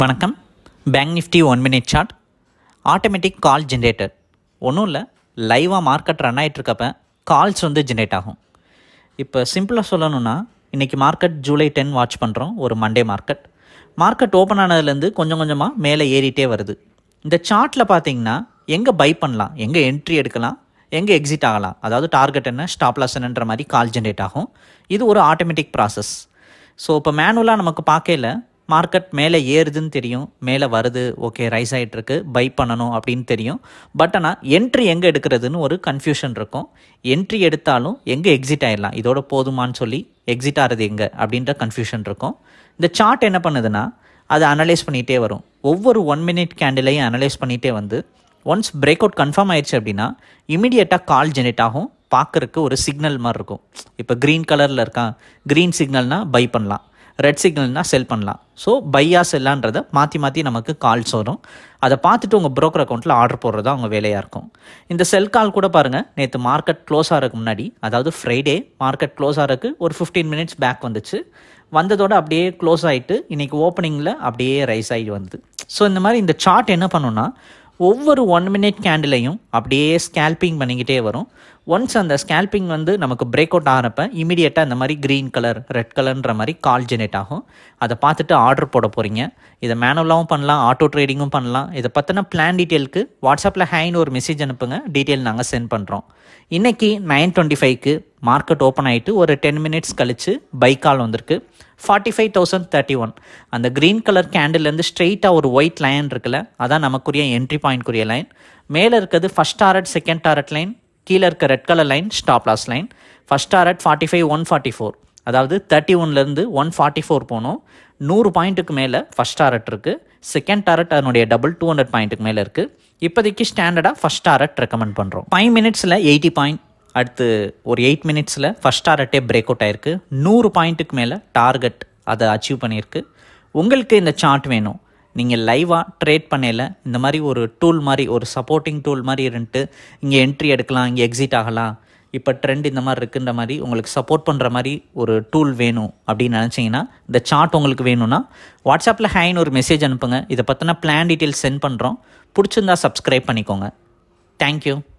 வணக்கம் bank Nifty one minute chart automatic call generator ஒன்றும் இல்லை லைவாக மார்க்கெட் ரன் ஆகிட்டுருக்கப்ப கால்ஸ் வந்து ஜென்ரேட் ஆகும் இப்போ சிம்பிளாக சொல்லணும்னா இன்றைக்கி மார்க்கெட் ஜூலை டென் வாட்ச் பண்ணுறோம் ஒரு மண்டே மார்க்கெட் மார்க்கெட் ஓப்பன் ஆனதுலேருந்து கொஞ்சம் கொஞ்சமாக மேலே ஏறிட்டே வருது இந்த சார்ட்டில் பார்த்தீங்கன்னா எங்கே பை பண்ணலாம் எங்கே என்ட்ரி எடுக்கலாம் எங்கே எக்ஸிட் ஆகலாம் அதாவது டார்கெட் என்ன ஸ்டாப் லாஸ் என்னன்ற மாதிரி கால் ஜென்ரேட் ஆகும் இது ஒரு ஆட்டோமேட்டிக் ப்ராசஸ் ஸோ இப்போ மேனுவலாக நமக்கு பார்க்கல மார்க்கெட் மேலே ஏறுதுன்னு தெரியும் மேலே வருது ஓகே ரைஸ் ஆகிட்டுருக்கு பை பண்ணணும் அப்படின்னு தெரியும் பட் ஆனால் என்ட்ரி எங்கே எடுக்கிறதுன்னு ஒரு கன்ஃபியூஷன் இருக்கும் என்ட்ரி எடுத்தாலும் எங்கே எக்ஸிட் ஆயிடலாம் இதோட போதுமான்னு சொல்லி எக்ஸிட் ஆகிறது எங்கே அப்படின்ற கன்ஃபியூஷன் இருக்கும் இந்த சார்ட் என்ன பண்ணுதுன்னா அதை அனலைஸ் பண்ணிகிட்டே வரும் ஒவ்வொரு ஒன் மினிட் கேண்டிலையும் அனலைஸ் பண்ணிகிட்டே வந்து ஒன்ஸ் பிரேக் அவுட் கன்ஃபார்ம் ஆயிடுச்சு அப்படின்னா இமீடியட்டாக கால் ஜெனரேட் ஆகும் பார்க்குறக்கு ஒரு சிக்னல் மாதிரி இருக்கும் இப்போ க்ரீன் கலரில் இருக்கான் க்ரீன் சிக்னல்னால் பை பண்ணலாம் ரெட் சிக்னல்னால் செல் பண்ணலாம் ஸோ பையா செல்லான்றதை மாற்றி மாற்றி நமக்கு கால்ஸ் வரும் அதை பார்த்துட்டு உங்கள் broker அக்கௌண்ட்டில் ஆர்டர் போடுறது தான் உங்கள் வேலையாக இருக்கும் இந்த செல் கால் கூட பாருங்கள் நேற்று மார்க்கெட் க்ளோஸ் ஆகிறதுக்கு முன்னாடி அதாவது ஃப்ரைடே மார்க்கெட் க்ளோஸ் ஆகிறதுக்கு ஒரு ஃபிஃப்டீன் மினிட்ஸ் பேக் வந்துச்சு வந்ததோட அப்படியே க்ளோஸ் ஆகிட்டு இன்றைக்கி ஓப்பனிங்கில் அப்படியே ரைஸ் ஆகி வந்தது ஸோ இந்த மாதிரி இந்த சார்ட் என்ன பண்ணுன்னா ஒவ்வொரு ஒன் மினிட் கேண்டிலையும் அப்படியே ஸ்கேல்பிங் பண்ணிக்கிட்டே வரும் ஒன்ஸ் அந்த ஸ்கேல்பிங் வந்து நமக்கு பிரேக் அவுட் ஆகிறப்ப இமீடியட்டாக இந்த மாதிரி க்ரீன் கலர் ரெட் கலர்ன்ற மாதிரி கால் ஜெனரேட் ஆகும் அதை பார்த்துட்டு ஆர்டர் போட போகிறீங்க இதை மேனுவலாகவும் பண்ணலாம் ஆட்டோ ட்ரேடிங்கும் பண்ணலாம் இதை பற்றின பிளான் டீட்டெயிலுக்கு வாட்ஸ்அப்பில் ஹேன்னு ஒரு மெசேஜ் அனுப்புங்க டீட்டெயில் நாங்கள் சென்ட் பண்ணுறோம் இன்றைக்கி நைன் டுவெண்ட்டி ஃபைவ்க்கு மார்க்கெட் ஓப்பன் ஆகிட்டு ஒரு டென் மினிட்ஸ் கழித்து பை கால் வந்திருக்கு forty five thousand thirty one அந்த க்ரீன் கலர் கேண்டில்லேருந்து ஸ்ட்ரெயிட்டாக ஒரு ஒயிட் லைன் இருக்குல்ல அதான் நமக்குரிய என்ட்ரி பாயிண்ட்க்குரிய லைன் மேலே இருக்கிறது first target second target line கீழே இருக்க red colour line stop loss line first target forty five one forty four அதாவது தேர்ட்டி ஒன்லேருந்து ஒன் ஃபார்ட்டி ஃபோர் போனோம் நூறு பாயிண்ட்டுக்கு மேலே ஃபஸ்ட் டாரட் இருக்குது செகண்ட் டாரட் அதனுடைய டபுள் டூ ஹண்ட்ரட் பாயிண்ட்டுக்கு மேலே இருக்குது இப்போதைக்கு ஸ்டாண்டர்டாக ஃபஸ்ட் டாரட் ரெக்கமெண்ட் பண்ணுறோம் ஃபைவ் மினிட்ஸில் எயிட்டி பாயிண்ட் அடுத்து ஒரு எயிட் மினிட்ஸில் ஃபஸ்ட் டாரட்டே பிரேக் அவுட் ஆயிருக்கு நூறு பாயிண்ட்டுக்கு மேலே டார்கெட் அதை அச்சீவ் பண்ணியிருக்கு உங்களுக்கு இந்த சார்ட் வேணும் நீங்கள் லைவாக ட்ரேட் பண்ணல இந்த மாதிரி ஒரு டூல் மாதிரி ஒரு சப்போர்ட்டிங் டூல் மாதிரி இருந்துட்டு இங்கே என்ட்ரி எடுக்கலாம் இங்கே எக்ஸிட் ஆகலாம் இப்போ ட்ரெண்ட் இந்த மாதிரி இருக்குன்ற மாதிரி உங்களுக்கு சப்போர்ட் பண்ணுற மாதிரி ஒரு டூல் வேணும் அப்படின்னு நினச்சிங்கன்னா இந்த சார்ட் உங்களுக்கு வேணும்னா வாட்ஸ்அப்பில் ஹேன்னு ஒரு மெசேஜ் அனுப்புங்க இதை பற்றின பிளான் டீட்டெயில்ஸ் சென்ட் பண்ணுறோம் பிடிச்சிருந்தா சப்ஸ்கிரைப் பண்ணிக்கோங்க தேங்க்யூ